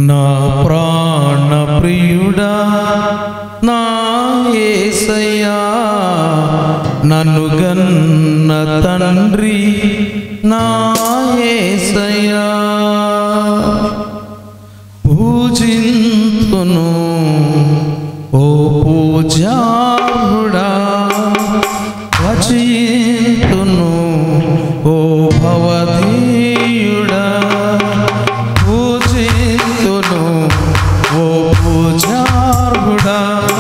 నా ప్రాణ ప్రియుడా నా యేసయ్యా నన్ను గన్న తండ్రి నా యేసయ్యా పూజింతును ఓ పూజారుడా వచింతును ఓ భవధీయుడా పూజింతును ఓ పూజారుడా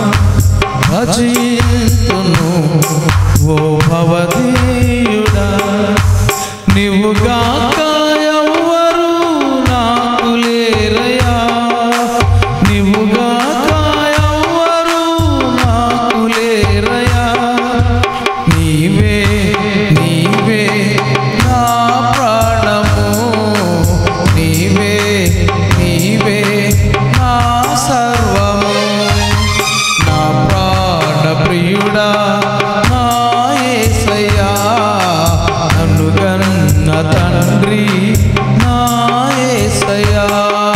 భజింతును ఓ భవధీయుడా నీవుగాక ఎవ్వరు నాకు లేరయా నీవుగాక ఎవ్వరు నాకు లేరయా నీవే నీవే నా ప్రాణము నీవే నీవే నా సర్వము నా ప్రాణ ప్రియుడా నా యేసయ్యా నన్ను గన్న తండ్రి నా యేసయ్యా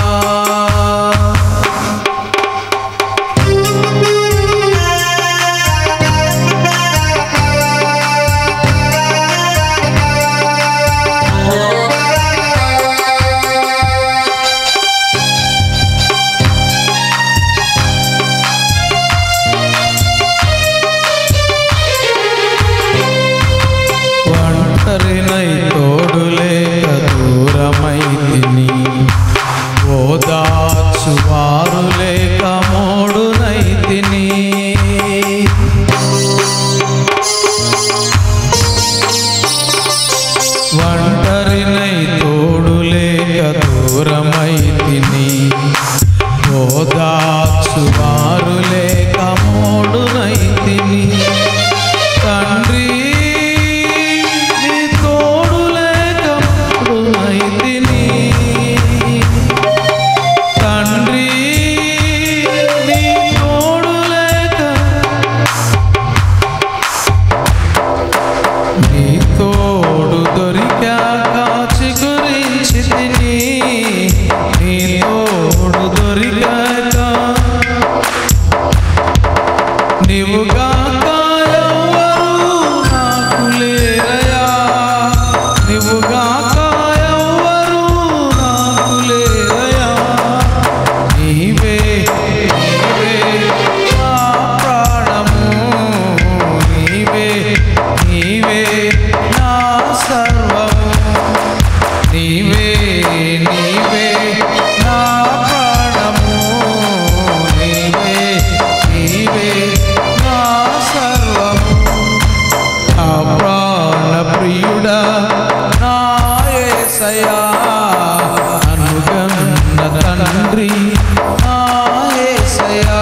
ఒంటరినై తోడులేక దూరమై తిని ఓదార్చు వారు లేక మోడునై తిని ఒంటరినై తోడులేక దూరమై తిని ఓదార్చు వారు లేక మోడునై తిని తండ్రి నీ తోడు లేక మోడునై తిని తండ్రి నీ తోడు లేక నీ తోడు దొరికాక చిగురించి తిని నీ తోడు దొరికాక నీవుగాక ఎవ్వరు నాకు లేరయా నీవుగాక ఎవ్వరు నాకు లేరయా నీవే నీవే నా ప్రాణము నీవే నీవే నా సర్వము నీవే నీవే నా ప్రాణము నీవే నీవే నా సర్వము నా ప్రాణ ప్రియుడా నా యేసయ్యా అనుగన్న తండ్రి నా యేసయ్యా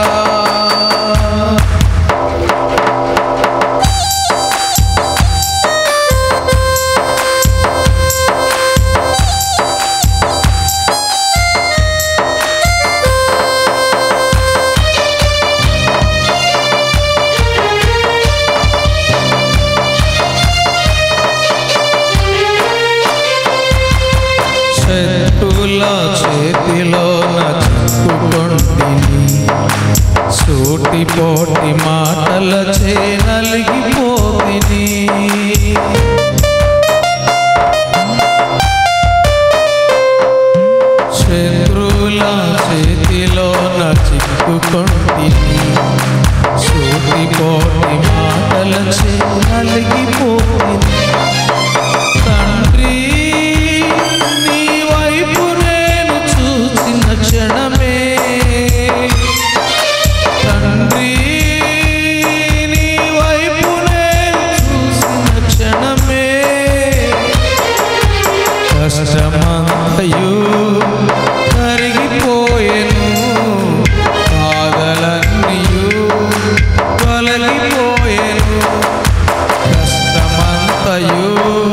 శత్రుల చేతిలో చిక్కుకొంటిని సూటి పోటి మాటల చే నలిగిపోతిని శత్రుల చేతిలో చిక్కుకొంటిని సూటి పోటి మాటల చే నలిగిపోతిని తండ్రి నీ వైపు నేను చూసిన క్షణమే తండ్రి నీ వైపు నేను చూసిన క్షణమే కష్టమంతయు కరిగిపోయెను బాధలన్నీయు తొలగిపోయెను కష్టమంతయు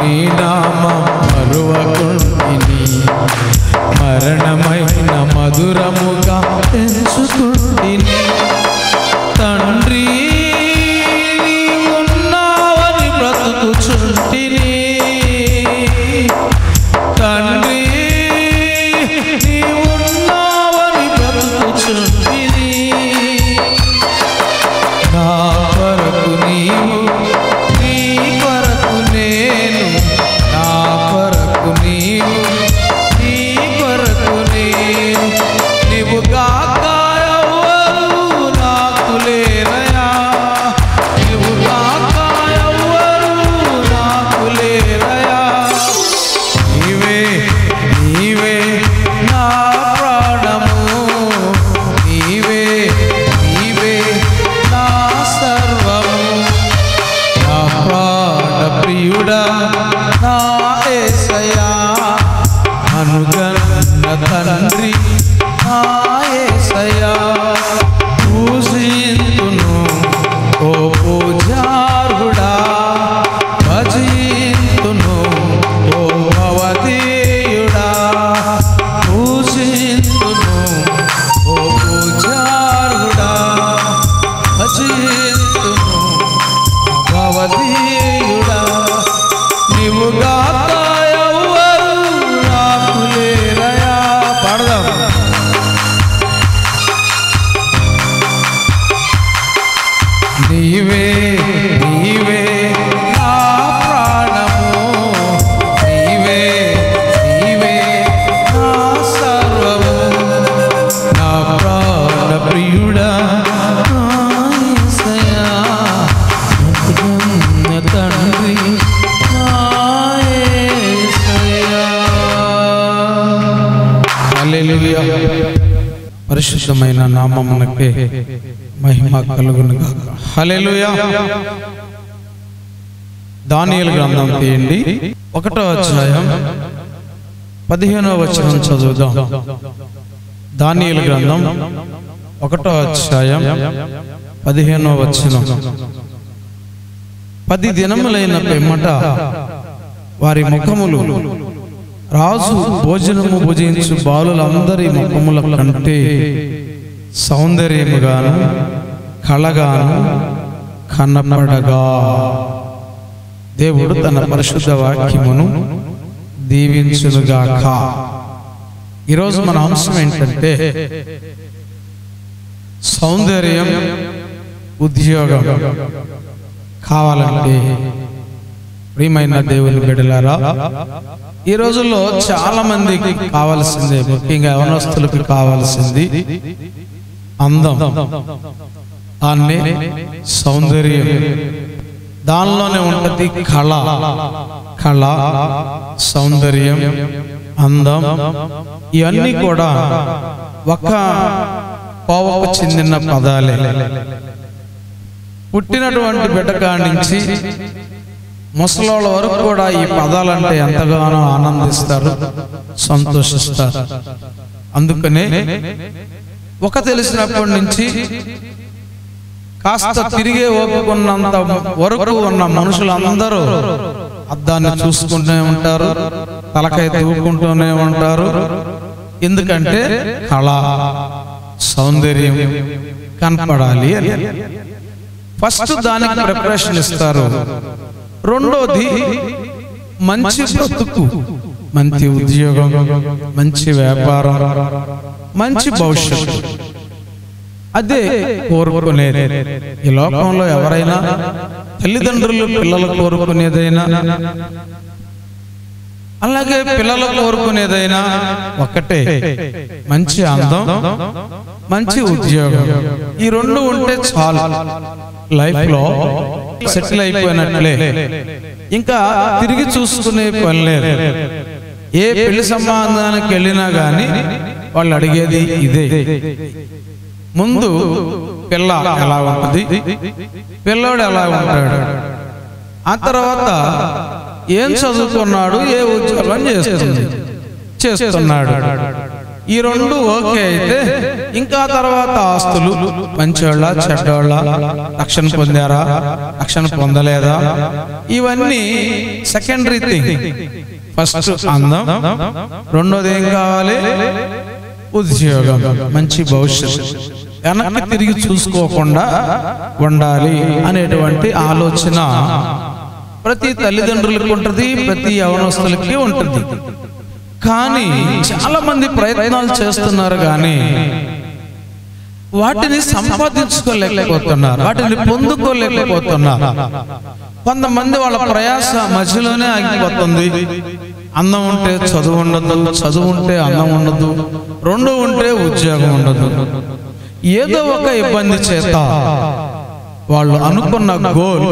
నీ నామం మరువకుంటిని మరణమైన మధురముగా పెంచుకుంటిని తండ్రి నీవున్నావని బ్రతుకుచుంటిని తండ్రి నీవున్నావని బ్రతుకుచుంటిని నా కొరకు నీవు నీ కొరకు నేను నా కొరకు నీవు నీ కొరకు నేను నీవు గాక ఎవ్వరు నాకు లేరయా నీవు గాక ఎవ్వరు నాకు లేరయా నీవే నీవే నా ప్రాణము నీవే నీవే నా సర్వము నా ప్రాణ ప్రియుడా నా ఏసయా అనుగన్న తండ్రి నా ఏసయా పూజింతును ఓ పూజారుడా భజింతును ఓ భవదీయుడా పూజింతును ఓ పూజారుడా భజింతును భవదీయుడా నీవు గాక ఎవ్వరు నాకు లేరయా పాడదాం నీవే నీవే నా ప్రాణము నీవే నీవే నా సర్వము నా ప్రాణ ప్రియుడా నా యేసయ్యా, మధురమైన తండ్రి నా యేసయ్యా. హల్లెలూయా. పరిశుద్ధమైన నామమునకే మహిమ కలుగునుగా హల్లెలూయా దానియేలు గ్రంథం తీయండి ఒకటో అధ్యాయం పదిహేనో వచనం చదువుదాం దానియేలు గ్రంథం ఒకటో అధ్యాయం పదిహేనో వచనం పది దినములైన పిమ్మట వారి ముఖములు రాజు భోజనము భుజించు బాలులందరి ముఖముల కంటే సౌందర్యముగాను కళగాను కనపడగా దేవుడు తన పరిశుద్ధ వాక్యమును దీవించునుగాక ఈరోజు మన అంశం ఏంటంటే సౌందర్యం ఉద్యోగం కావాలంటే ప్రియమైన దేవుని బిడ్డలారా ఈ రోజుల్లో చాలా మందికి కావాల్సిందే ముఖ్యంగా యవనస్తులకు కావాల్సింది అందం దాన్నే సౌందర్యం దానిలోనే ఉంటది కళ కళ సౌందర్యం అందం ఇవన్నీ కూడా ఒక కోవకు చెందిన పదాలే పుట్టినటువంటి బిడ్డ కాడి నుంచి ముసలోళ్ళ వరకు కూడా ఈ పదాలంటే ఎంతగానో ఆనందిస్తారు సంతోషిస్తారు అందుకనే ఒక తెలిసినప్పటి నుంచి కాస్త తిరిగే ఓపుకున్నంత వరకు ఉన్న మనుషులందరూ అద్దాన్ని చూసుకుంటూనే ఉంటారు తలకాయ దూకుంటూనే ఉంటారు ఎందుకంటే కళ సౌందర్యం కనపడాలి అని ఫస్ట్ దానికి ప్రిపరేషన్ ఇస్తారు రెండోది మంచి బ్రతుకు మంచి ఉద్యోగం మంచి వ్యాపారం మంచి భవిష్యత్తు అదే కోరుకునేది ఈ లోకంలో ఎవరైనా తల్లిదండ్రులు పిల్లలు కోరుకునేదైనా అలాగే పిల్లలు కోరుకునేదైనా ఒక్కటే మంచి అందం మంచి ఉద్యోగం ఈ రెండు ఉంటే చాలు లైఫ్ లో సెటిల్ అయిపోయినట్లే ఇంకా తిరిగి చూసుకునే పని లేదు ఏ పెళ్లి సంబంధానికి వెళ్ళినా గాని వాళ్ళు అడిగేది ఇదే ముందు పిల్ల ఎలా ఉంటుంది పిల్లోడు ఎలా ఉంటాడు ఆ తర్వాత ఏం చదువుకున్నాడు ఏ ఉద్యోగం చేస్తుంది చేస్తున్నాడు ఈ రెండు ఓకే అయితే ఇంకా తర్వాత ఆస్తులు మంచోళ్ళ చెడ్డోళ్ళ రక్షణ పొందారా రక్షణ పొందలేదా ఇవన్నీ సెకండరీ థింగ్ ఫస్ట్ అందం రెండోది ఏం కావాలి ఉద్యోగం మంచి భవిష్యత్తు వెనక్కి తిరిగి చూసుకోకుండా ఉండాలి అనేటువంటి ఆలోచన ప్రతి తల్లిదండ్రులకు ఉంటుంది ప్రతి యవనస్తులకి ఉంటుంది కానీ చాలా మంది ప్రయత్నాలు చేస్తున్నారు కానీ వాటిని సంపాదించుకోలేకపోతున్నారు వాటిని పొందుకోలేకపోతున్నారు కొంతమంది వాళ్ళ ప్రయాస మధ్యలోనే ఆగిపోతుంది అందం ఉంటే చదువు ఉండదు చదువు ఉంటే అందం ఉండదు రెండు ఉంటే ఉద్యోగం ఉండదు ఏదో ఒక ఇబ్బంది చేత వాళ్ళు అనుకున్న గోల్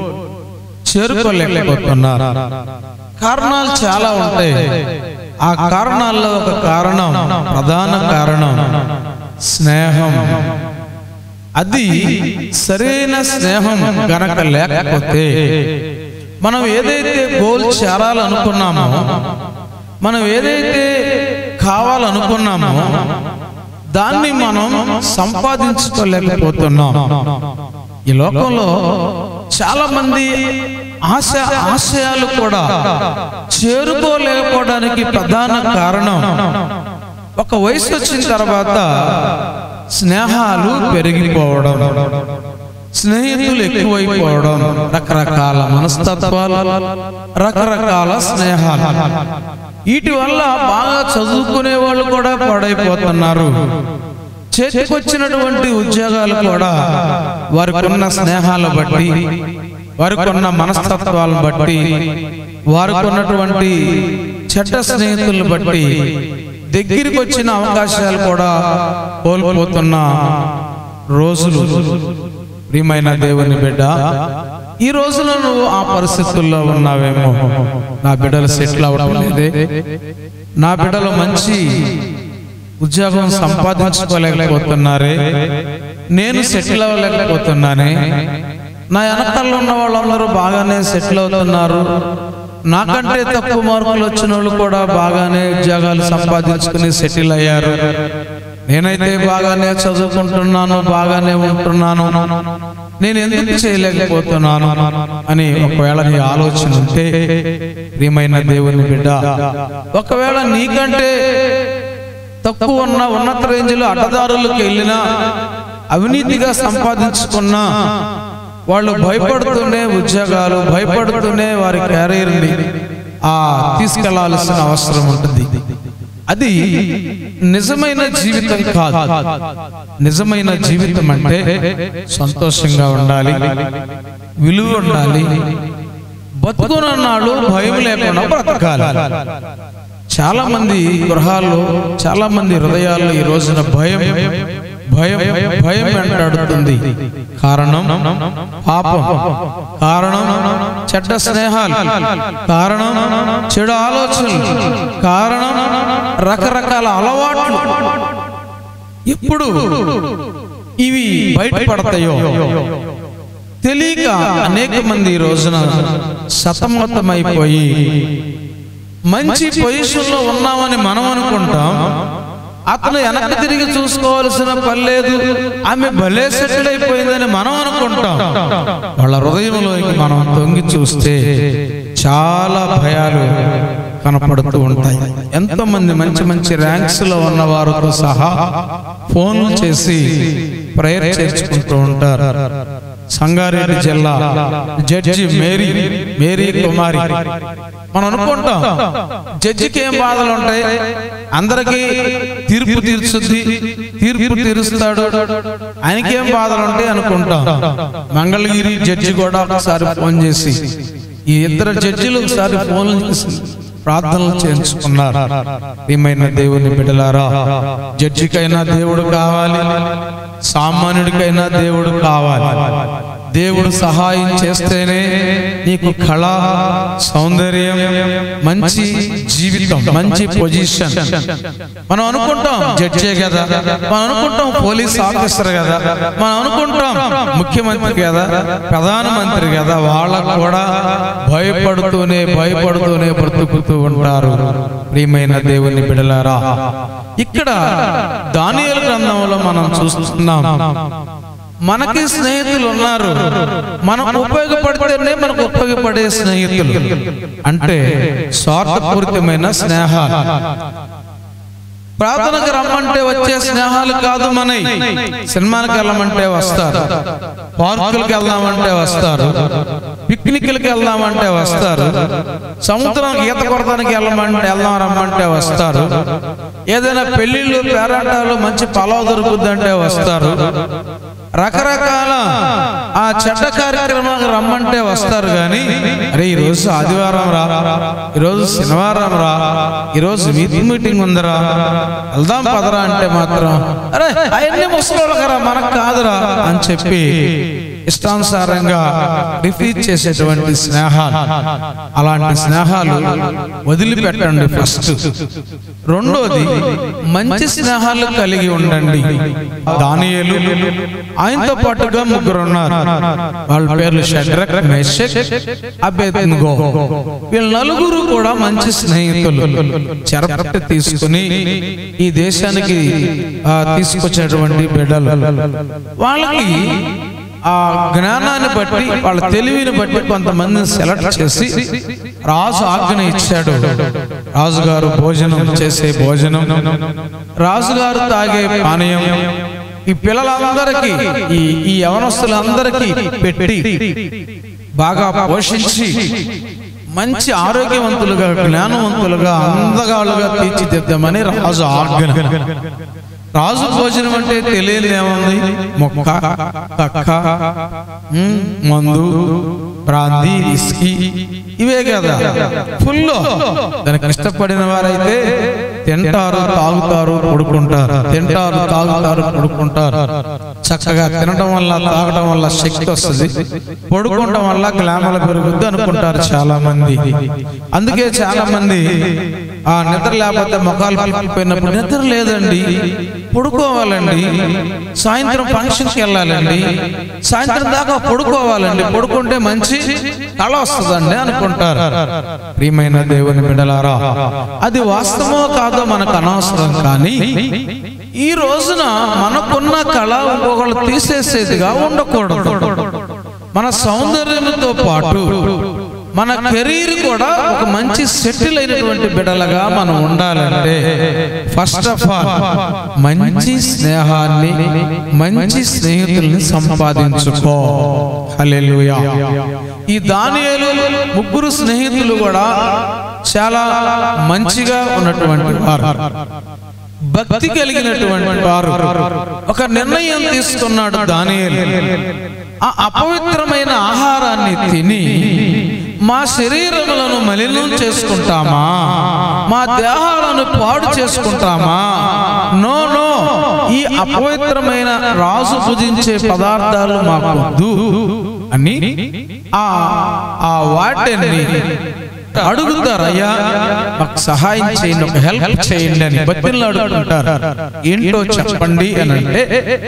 చేరుకోలేకపోతున్నారు కారణాలు చాలా ఉంటాయి ఆ కారణాల్లో ఒక కారణం ప్రధాన కారణం స్నేహం అది సరైన స్నేహం గనక లేకపోతే మనం ఏదైతే గోల్ చేరాలనుకున్నామో మనం ఏదైతే కావాలనుకున్నామో దాన్ని మనం సంపాదించుకోలేకపోతున్నాం ఈ లోకంలో చాలా మంది ఆశ ఆశయాలు కూడా చేరుకోలేకపోవడానికి ప్రధాన కారణం ఒక వయసు వచ్చిన తర్వాత స్నేహాలు పెరిగిపోవడం స్నేహితులు ఎక్కువైపోవడం రకరకాల మనస్తత్వాలు రకరకాల స్నేహాలు వీటి వల్ల బాగా చదువుకునే వాళ్ళు కూడా పాడైపోతున్నారు చేతికొచ్చినటువంటి ఉద్యోగాలు కూడా వారికి ఉన్న స్నేహాలు బట్టి వారికి ఉన్న మనస్తత్వాలను బట్టి వారికి ఉన్నటువంటి చెడ్డ స్నేహితులను బట్టి దగ్గరికి వచ్చిన అవకాశాలు కూడా కోల్పోతున్న రోజులు ప్రియమైన దేవుని బిడ్డ ఈ రోజులో నువ్వు ఆ పరిస్థితుల్లో ఉన్నావేమో నా బిడ్డలు సెటిల్ అవ్వడం లేదే నా బిడ్డలు మంచి ఉద్యోగం సంపాదించుకోలేకపోతున్నారే నేను సెటిల్ అవ్వలేకపోతున్నానే నా వెనకాల ఉన్న వాళ్ళందరూ బాగానే సెటిల్ అవుతున్నారు నాకంటే తక్కువ మార్కులు వచ్చిన వాళ్ళు కూడా బాగానే ఉద్యోగాలు సంపాదించుకుని సెటిల్ అయ్యారు నేనైతే బాగానే చదువుకుంటున్నాను బాగానే ఉంటున్నాను నేను ఎందుకు చేయలేకపోతున్నాను అని ఒకవేళ నీ ఆలోచన ఉంటే ప్రియమైన దేవుని బిడ్డ ఒకవేళ నీకంటే తక్కువ ఉన్న ఉన్నత రేంజ్లో అడ్డదారులకు వెళ్ళినా అవినీతిగా సంపాదించుకున్నా వాళ్ళు భయపడుతూనే ఉద్యోగాలు భయపడుతూనే వారి కెరీర్ని ఆ తీసుకెళ్లాల్సిన అవసరం ఉంటుంది అది నిజమైన జీవితం కాదు నిజమైన జీవితం అంటే సంతోషంగా ఉండాలి విలువ ఉండాలి బతుకునన్నాడు భయం లేకుండా బ్రతకాలి చాలా మంది గృహాల్లో చాలా మంది హృదయాల్లో ఈ రోజున భయం భయం భయం వెంటాడుతుంది కారణం పాపం కారణం చెడ్డ స్నేహాలు కారణం చెడు ఆలోచనలు కారణం రకరకాల అలవాట్లు ఎప్పుడు ఇవి బయటపడతాయో తెలియక అనేక మంది ఈ రోజున సతమతమైపోయి మంచి పొజిషన్లో ఉన్నామని మనం అనుకుంటాం అతను వెనక్కి తిరిగి చూసుకోవాల్సిన పని లేదు ఆమె భలే సెటిల్ అయిపోయిందని మనం అనుకుంటాం వాళ్ళ హృదయంలోకి మనం తొంగి చూస్తే చాలా భయాలు కనపడుతూ ఉంటాయి ఎంతో మంది మంచి మంచి ర్యాంక్స్ లో ఉన్న వారితో సహా ఫోన్లు చేసి ప్రేయర్ చేర్చుకుంటూ ఉంటారు సంగారెడ్డి జిల్లా జడ్జి మేరీ మేరీ కుమారి మనం అనుకుంటాం జడ్జికి ఏం బాధలు ఉంటాయి అందరికీ తీర్పు తీర్చుద్ది తీర్పు తీరుస్తాడు ఆయనకి ఏం బాధలు ఉంటాయి అనుకుంటాం మంగళగిరి జడ్జి కూడా ఒకసారి ఫోన్ చేసి ఈ ఇద్దరు జడ్జిలు ఒకసారి ఫోన్లు చేసి ప్రార్థనలు చేయించుకున్నారు ప్రియమైన దేవుని బిడ్డలారా జడ్జికైనా దేవుడు కావాలి సామాన్యుడికైనా దేవుడు కావాలి దేవుడు సహాయం చేస్తేనే నీకు కళ సౌందర్యం మంచి జీవితం మంచి పొజిషన్ మనం అనుకుంటాం జడ్జే కదా మనం అనుకుంటాం పోలీస్ ఆఫీసర్ కదా మనం అనుకుంటాం ముఖ్యమంత్రి కదా ప్రధానమంత్రి కదా వాళ్ళకు కూడా భయపడుతూనే భయపడుతూనే బ్రతుకుతూ ఉంటారు ప్రియమైన దేవుని బిడలారా ఇక్కడ దానియేలు గ్రంథంలో మనం చూస్తున్నాం మనకి స్నేహితులు ఉన్నారు మనకు ఉపయోగపడితేనే మనకు ఉపయోగపడే స్నేహితులు అంటే స్వార్థపూరితమైన స్నేహాలు ప్రార్థనకు రమ్మంటే వచ్చే స్నేహాలు కాదు మనై సినిమాలకు వెళ్ళమంటే వస్తారు పార్కులకు వెళ్దామంటే వస్తారు పిక్నిక్లకు వెళ్దామంటే వస్తారు సముద్రం ఈత కొడతానికి వెళ్ళమంటే వెళ్దాం రమ్మంటే వస్తారు ఏదైనా పెళ్లిళ్ళు పేరంటాలు మంచి పలావ్ దొరుకుద్దంటే వస్తారు రకరకాల ఆ చెడ్డ కార్యక్రమాలకు రమ్మంటే వస్తారు కానీ అరే ఈ రోజు ఆదివారం రా ఈరోజు శనివారం రా ఈరోజు మీటింగ్ మీటింగ్ ఉందిరా వెళ్దాం పదరా అంటే మాత్రం అరే అవన్నీ ముసలోళ్ళకరా మనకు కాదురా అని చెప్పి ఇష్టానుసారంగా రిఫ్యూజ్ చేసేటువంటి స్నేహాలు అలాంటి స్నేహాలు వదిలిపెట్టండి ఫస్ట్ రెండోది మంచి స్నేహాలు కలిగి ఉండండి దానియేలు ఆయనతో పాటుగా ముగ్గురు ఉన్నారు వాళ్ళ పేర్లు షడ్రక్ మెషక్ అబేద్నగో వీళ్ళ నలుగురు కూడా మంచి స్నేహితులు చెరపట్టి తీసుకుని ఈ దేశానికి ఆ, తీసుకొచ్చినటువంటి బిడ్డలు వాళ్ళకి ఆ జ్ఞానాన్ని బట్టి వాళ్ళ తెలివిని బట్టి కొంతమందిని సెలెక్ట్ చేసి రాజు ఆజ్ఞ ఇచ్చాడు రాజుగారు భోజనం చేసే భోజనం రాజుగారు తాగే పానీయం ఈ పిల్లలందరికీ ఈ ఈ యవనస్తులందరికీ పెట్టి బాగా పోషించి మంచి ఆరోగ్యవంతులుగా జ్ఞానవంతులుగా అందగాళ్ళుగా తీర్చిదిద్దామని రాజు ఆజ్ఞ రాజు భోజనం అంటే తెలియదు ఏముంది మొక్క కక్క ఉమ్, మందు బ్రాంది ఇస్కీ ఇవే కదా ఫుల్ దానికి ఇష్టపడిన వారైతే తింటారు తాగుతారు పడుకుంటారు తింటారు తాగుతారు పడుకుంటారు చక్కగా తినడం వల్ల తాగడం వల్ల శక్తి వస్తుంది పడుకోవడం వల్ల గ్లామల పెరుగుద్ది అనుకుంటారు చాలా మంది అందుకే చాలా మంది ఆ నిద్ర లేకపోతే ముఖాలు పలికిపోయినప్పుడు నిద్ర లేదండి పడుకోవాలండి సాయంత్రం ఫంక్షన్కి వెళ్ళాలండి సాయంత్రం దాకా పడుకోవాలండి పడుకుంటే మంచి కళ వస్తుందండి అనుకుంటారు ప్రియమైన దేవుని బిడ్డలారా అది వాస్తవమో కాదో మనకు అనవసరం కానీ ఈ రోజున మనకున్న కళ ఇంకొకళ్ళు తీసేసేదిగా ఉండకూడదు మన సౌందర్యంతో పాటు మన కెరీర్ కూడా ఒక మంచి సెటిల్ అయినటువంటి బిడ్డలుగా మనం ఉండాలంటే ఫస్ట్ ఆఫ్ ఆల్ మంచి స్నేహాన్ని మంచి స్నేహితుల్ని సంపాదించుకో హల్లెలూయా ఈ దానియేలు ముగ్గురు స్నేహితులు కూడా చాలా మంచిగా ఉన్నటువంటి వారు భక్తి కలిగినటువంటి వారు ఒక నిర్ణయం తీసుకున్నాడు దానియేలు ఆ అపవిత్రమైన ఆహారాన్ని తిని మా శరీరములను మలినం చేసుకుంటామా మా దేహాలను పాడు చేసుకుంటామా నో నో ఈ అపవిత్రమైన రాజు భుజించే పదార్థాలు మాకొద్దు అని ఆ ఆ వాటిని అడుగుతారు అయ్యా మాకు సహాయం చేయండి ఒక హెల్ప్ చేయండి అని బతిలు అడుగుతుంటారు ఏంటో చెప్పండి అని అంటే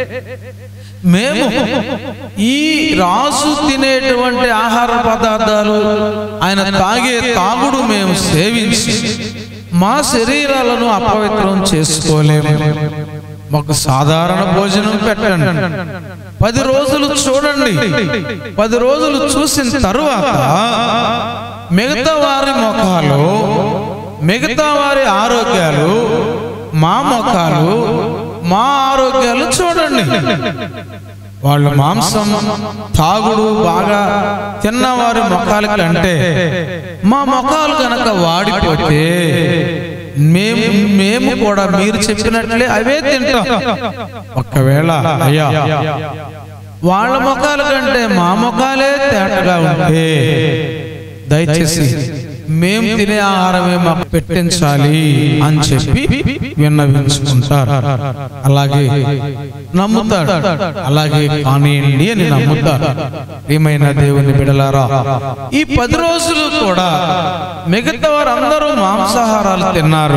మేము ఈ రాజు తినేటువంటి ఆహార పదార్థాలు ఆయన తాగే తాగుడు మేము సేవించి మా శరీరాలను అపవిత్రం చేసుకోలేము మాకు సాధారణ భోజనం పెట్టండి పది రోజులు చూడండి పది రోజులు చూసిన తరువాత మిగతా వారి ముఖాలు మిగతా వారి ఆరోగ్యాలు మా ముఖాలు మా ఆరోగ్యాలు చూడండి వాళ్ళు మాంసం తాగుడు బాగా తిన్నవారి ముఖాల కంటే మా ముఖాలు కనుక వాడిపోతే మేము మేము కూడా మీరు చెప్పినట్లే అవే తింటాం ఒకవేళ అయ్యా వాళ్ళ ముఖాల కంటే మా ముఖాలే తేటగా ఉంటే దయచేసి మేము తినే ఆహారమే మాకు పెట్టించాలి అని చెప్పి విన్నవించుకుంటారు అలాగే నమ్ముతాడు అలాగే కానివ్వండి అని నమ్ముతారు ఏమైనా దేవుని బిడలారా ఈ పది రోజులు కూడా మిగతా వారందరూ మాంసాహారాలు తిన్నారు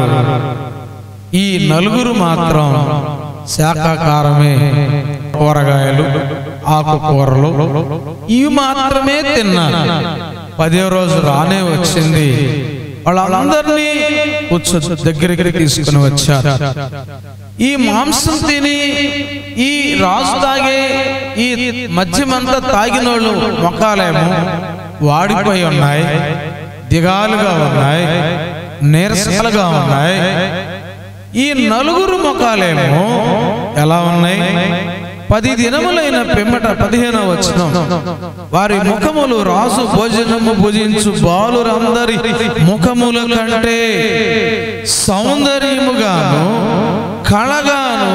ఈ నలుగురు మాత్రం శాకాహారమే కూరగాయలు ఆకుకూరలు ఇవి మాత్రమే తిన్నారు పదే రోజు రానే వచ్చింది వాళ్ళందరినీ కూర్చో దగ్గరికి తీసుకుని వచ్చారు ఈ మాంసం తిని ఈ రాజు తాగే ఈ మద్యమంతా తాగిన వాళ్ళు మొక్కలేమో వాడిపోయి ఉన్నాయి దిగాలుగా ఉన్నాయి నీరసాలుగా ఉన్నాయి ఈ నలుగురు ముఖాలేమో ఎలా ఉన్నాయి పది దినములైన పిమ్మట పదిహేను వచ్చిన వారి ముఖములు రాజు భోజనము భుజించు బాలురందరి ముఖముల కంటే సౌందర్యముగాను కళగాను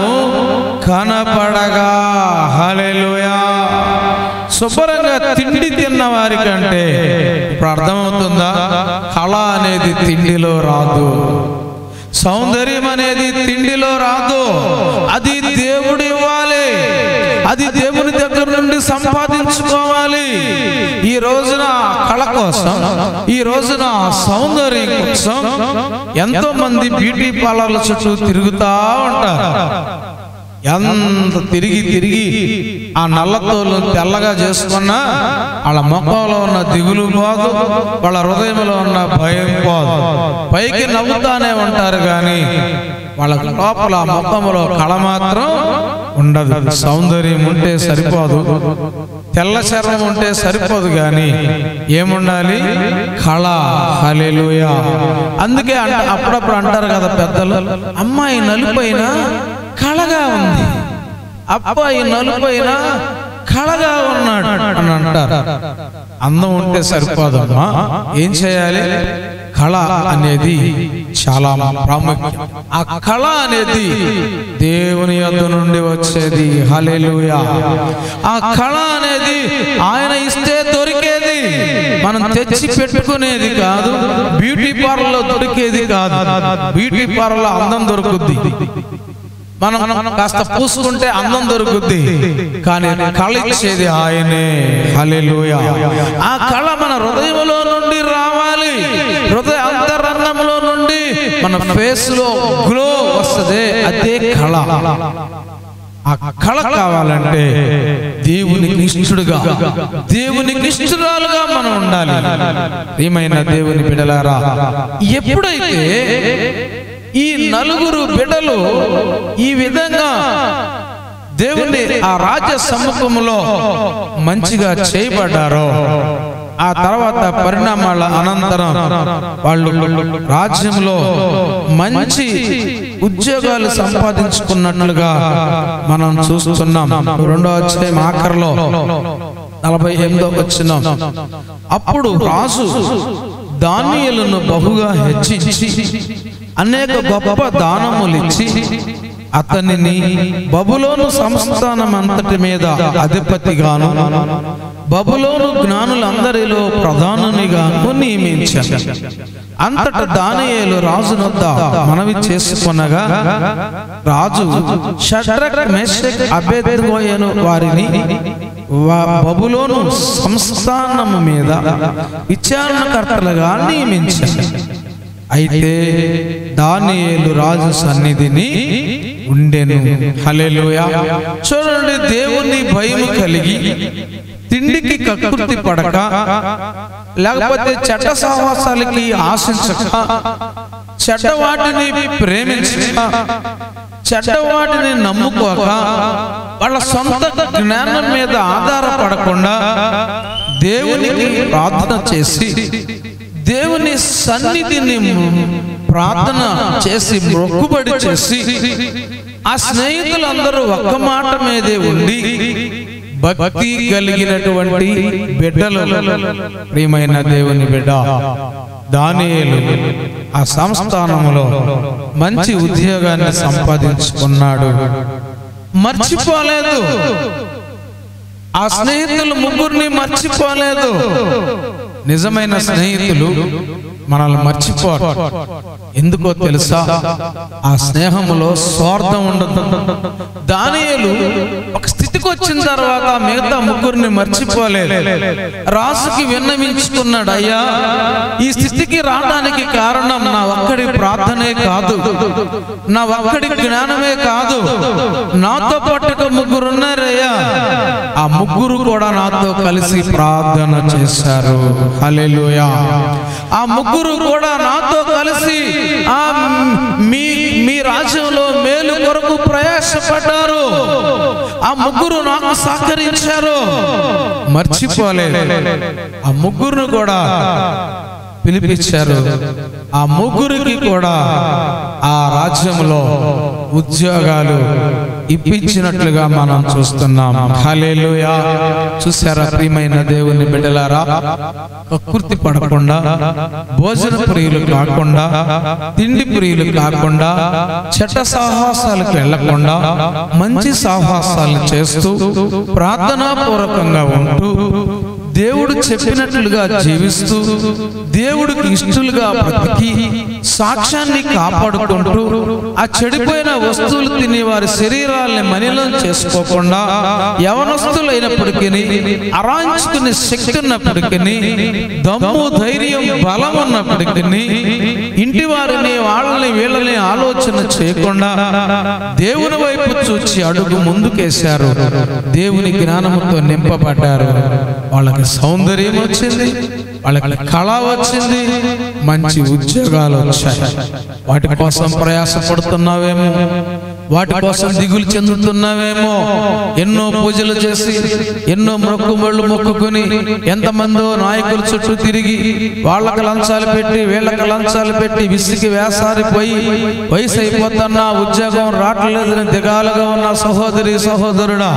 కనపడగా హల్లెలూయా శుభ్రంగా తిండి తిన్న వారి కంటే ఇప్పుడు అర్థమవుతుందా కళ అనేది తిండిలో రాదు సౌందర్యం అనేది తిండిలో రాదు అది దేవుడు ఇవ్వాలి అది దేవుని దగ్గర నుండి సంపాదించుకోవాలి ఈ రోజున కళ కోసం ఈ రోజున సౌందర్యం కోసం ఎంతో మంది బ్యూటీ పార్లర్ల చుట్టూ తిరుగుతా ఉంటారు ఎంత తిరిగి తిరిగి ఆ నల్లతోలు తెల్లగా చేసుకున్నా వాళ్ళ ముఖంలో ఉన్న దిగులు పోదు వాళ్ళ హృదయంలో ఉన్న భయం పోదు పైకి నవ్వుతానే ఉంటారు కానీ వాళ్ళ లోపల ముఖంలో కళ మాత్రం ఉండదు సౌందర్యం ఉంటే సరిపోదు తెల్ల చర్మం ఉంటే సరిపోదు కానీ ఏముండాలి కళ హల్లెలూయా అందుకే అంట అప్పుడప్పుడు అంటారు కదా పెద్దలు అమ్మాయి నలుపైన కళగా ఉంది అబ్బాయి నలుపైన కళగా ఉన్నాడు అని అంటారు అందం ఉంటే సరిపోదమ్మా ఏం చేయాలి కళ అనేది చాలా ప్రాముఖ్యం ఆ కళ అనేది దేవుని యొద్ద నుండి వచ్చేది హల్లెలూయా ఆ కళ అనేది ఆయన ఇస్తే దొరికేది మనం తెచ్చి పెట్టుకునేది కాదు బ్యూటీ పార్లర్లో దొరికేది కాదు బ్యూటీ పార్లర్లో అందం దొరుకుద్ది మనం మనం కాస్త పూసుకుంటే అందం దొరుకుద్ది కానీ కళ ఇచ్చేది ఆయనే హల్లెలూయా ఆ కళ మన హృదయంలో నుండి రావాలి హృదయ అంతరంగంలో నుండి మన ఫేస్ లో గ్లో వస్తుంది అదే కళ ఆ కళ కావాలంటే దేవునికి ఇష్టడుగా దేవునికి ఇష్టరాలుగా మనం ఉండాలి ఏమైనా దేవుని బిడలారా ఎప్పుడైతే ఈ నలుగురు బిడ్డలు ఈ విధంగా దేవుని ఆ రాజ్య సమ్ముఖంలో మంచిగా చేయబడ్డారో ఆ తర్వాత పరిణామాల అనంతరం వాళ్ళు రాజ్యంలో మంచి ఉద్యోగాలు సంపాదించుకున్నట్లుగా మనం చూస్తున్నాం రెండో అధ్యాయం ఆఖరిలో నలభై ఎనిమిదో వచ్చినాం అప్పుడు రాజు దానియలను బహుగా హెచ్చించి అనేక గొప్ప దానములిచ్చి అతనిని బబులోను సంస్థానం అంతటి మీద అధిపతిగాను బబులోను జ్ఞానులందరిలో ప్రధానునిగాను నియమించారు అంతట దానియేలు రాజునొద్ద మనవి చేసుకొనగా రాజు షడ్రక్ మెషక్ అబేద్గోయను వారిని వా- బబులోను సంస్థానము మీద విచారణకర్తలుగా నియమించారు అయితే దానియేలు రాజు సన్నిధిని ఉండెను హల్లెలూయా చూడండి దేవుని భయం కలిగి తిండికి కకృతి పడక లేకపోతే చెడ్డ సహవాసాలకి ఆశించక చెడ్డ వాటిని ప్రేమించక చెడ్డ వాటిని నమ్ముకోక వాళ్ళ సొంత జ్ఞానం మీద ఆధారపడకుండా దేవునికి ప్రార్థన చేసి దేవుని సన్నిధిని ప్రార్థన చేసి మొక్కుబడి చేసి ఆ స్నేహితులందరూ ఒక్క మాట మీదే ఉండి భక్తి కలిగినటువంటి బిడ్డలు ప్రియమైన దేవుని బిడ్డ దానియేలు ఆ సంస్థానంలో మంచి ఉద్యోగాన్ని సంపాదించుకున్నాడు మర్చిపోలేదు ఆ స్నేహితులు ముగ్గురిని మర్చిపోలేదు నిజమైన స్నేహితులు మనల్ని మర్చిపోరు ఎందుకో తెలుసా ఆ స్నేహములో స్వార్థం ఉండదు దానియేలు ఒక స్థితికి వచ్చిన తర్వాత మిగతా ముగ్గురిని మర్చిపోలేదు రాజుకి విన్నవించుకున్నాడు అయ్యా ఈ స్థితికి రావడానికి కారణం నా ఒక్కడి ప్రార్థనే కాదు నా ఒక్కడి జ్ఞానమే కాదు నాతో పాటు ముగ్గురు ఉన్నారయ్యా ఆ ముగ్గురు కూడా నాతో కలిసి ప్రార్థన చేశారు హల్లెలూయా ఆ ముగ్గురు కూడా నాతో కలిసి ఆ మీ మీ రాజ్యంలో మేలు కొరకు ప్రయాసపడ్డారు ఆ ముగ్గురు నాకు సహకరించారు మర్చిపోలేదు ఆ ముగ్గురును కూడా పిలిపించారు ఆ ముగ్గురికి కూడా ఆ రాజ్యంలో ఉద్యోగాలు ఇప్పించినట్లుగా మనం చూస్తున్నాం హల్లెలూయా చూసారా ప్రియమైన దేవుని బిడ్డలారా కక్కుర్తి పడకుండా భోజన ప్రియులు కాకుండా తిండి ప్రియులు కాకుండా చెడ్డ సాహసాలకు వెళ్లకుండా మంచి సాహసాలు చేస్తూ ప్రార్థనాపూర్వకంగా ఉంటూ దేవుడు చెప్పినట్లుగా జీవిస్తూ దేవుడికి ఇష్టలుగా బ్రతికి సాక్ష్యాన్ని కాపాడుకుంటూ ఆ చెడిపోయిన వస్తువులు తిని వారి శరీరాల్ని మనిలం చేసుకోకుండా యవనస్తులైనప్పటికీ అరాంచుకునే శక్తి ఉన్నప్పటికీ దమ్ము ధైర్యం బలం ఉన్నప్పటికీ ఇంటి వారిని వాళ్ళని వీళ్ళని ఆలోచన చేయకుండా దేవుని వైపు చూచి అడుగు ముందుకేశారు దేవుని జ్ఞానముతో నింపబడ్డారు వాళ్ళకి సౌందర్యం వచ్చింది వాళ్ళకి కళ వచ్చింది మంచి ఉద్యోగాలు వచ్చాయి వాటి కోసం ప్రయాసపడుతున్నావేమో వాటి కోసం దిగులు చెందుతున్నావేమో ఎన్నో పూజలు చేసి ఎన్నో మొక్కుబళ్ళు మొక్కుకొని ఎంతమందో నాయకుల చుట్టూ తిరిగి వాళ్ళకి లంచాలు పెట్టి వీళ్ళకి లంచాలు పెట్టి విసిగి వేసారిపోయి వయసు అయిపోతున్నా ఉద్యోగం రావట్లేదని దిగాలుగా ఉన్న సహోదరి సహోదరుడా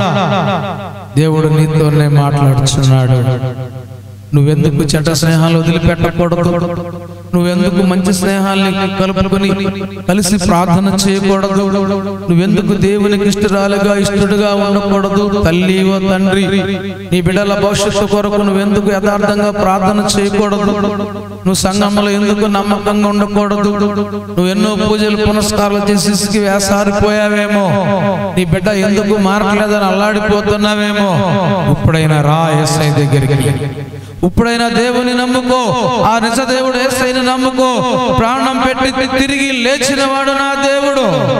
దేవుడు నీతోనే మాట్లాడుచున్నాడు నువ్వెందుకు చెడ్డ స్నేహాలు వదిలిపెట్టకూడదు నువ్వెందుకు మంచి స్నేహాల్ని కలుపుకొని కలిసి ప్రార్థన చేయకూడదు నువ్వెందుకు దేవునికి ఇష్టరాలుగా ఇష్టడుగా ఉండకూడదు తల్లి ఓ తండ్రి నీ బిడ్డల భవిష్యత్తు కొరకు నువ్వెందుకు యథార్థంగా ప్రార్థన చేయకూడదు నువ్వు సంఘంలో ఎందుకు నమ్మకంగా ఉండకూడదు నువ్వు ఎన్నో పూజలు పునస్కారాలు చేసి ఇసికి వేసారిపోయావేమో నీ బిడ్డ ఎందుకు మారట్లేదని అల్లాడిపోతున్నావేమో ఇప్పుడైనా రా ఎస్ఐ దగ్గరికి ఇప్పుడైనా దేవుని నమ్ముకో ఆ నిజ దేవుడు ఏసైని నమ్ముకో ప్రాణం పెట్టి తిరిగి లేచిన వాడు నా దేవుడు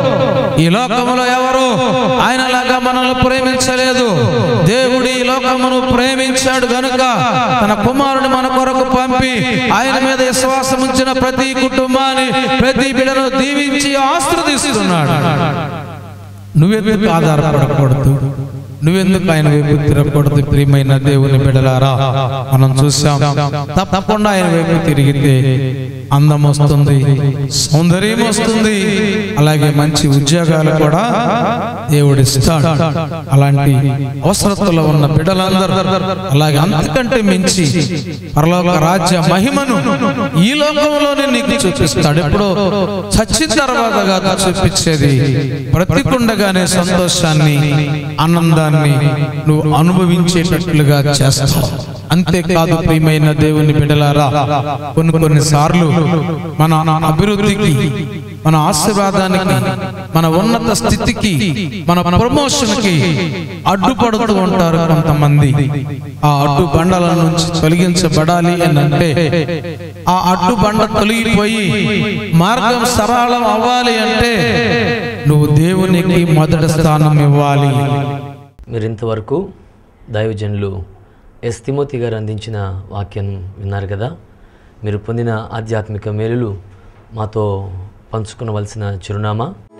ఈ లోకములో ఎవరు ఆయనలాగా మనల్ని ప్రేమించలేదు దేవుడు ఈ లోకమును ప్రేమించాడు గనుక తన కుమారుని మన కొరకు పంపి ఆయన మీద విశ్వాసం ఉంచిన ప్రతి కుటుంబాన్ని ప్రతి బిడను దీవించి ఆశ్రదిస్తున్నాడు నువ్వెందుకు ఆధారపడకూడదు నువ్వెందుకు ఆయన వైపు తిరగకూడదు ప్రియమైన దేవుని బిడలారా మనం చూసాం తప్పకుండా ఆయన వైపు తిరిగితే అందం వస్తుంది సౌందర్యం వస్తుంది అలాగే మంచి ఉద్యోగాలు కూడా దేవుడిస్తాడు అలాంటి అవసరతలో ఉన్న బిడ్డలందరూ అలాగే అంతకంటే మించి పరలోక రాజ్య మహిమను ఈ లోకంలోనే నీకు చూపిస్తాడు ఎప్పుడో చచ్చిన తర్వాత కాదు చూపించేది బ్రతికుండగానే సంతోషాన్ని ఆనందాన్ని నువ్వు అనుభవించేటట్లుగా చేస్తావు అంతేకాదు ప్రియమైన దేవుని బిడ్డలారా కొన్ని కొన్ని సార్లు మన అభివృద్ధికి మన ఆశీర్వాదానికి మన ఉన్నత స్థితికి మన ప్రమోషన్ కి అడ్డుపడుతూ ఉంటారు కొంతమంది ఆ అడ్డు బండల నుంచి తొలగించబడాలి అని అంటే ఆ అడ్డు బండ తొలగిపోయి మార్గం సరళం అవ్వాలి అంటే నువ్వు దేవునికి మొదటి స్థానం ఇవ్వాలి మీరు ఇంతవరకు దైవజనులు ఎస్ తిమోతి గారు అందించిన వాక్యం విన్నారు కదా మీరు పొందిన ఆధ్యాత్మిక మేలులు మాతో పంచుకునవలసిన చిరునామా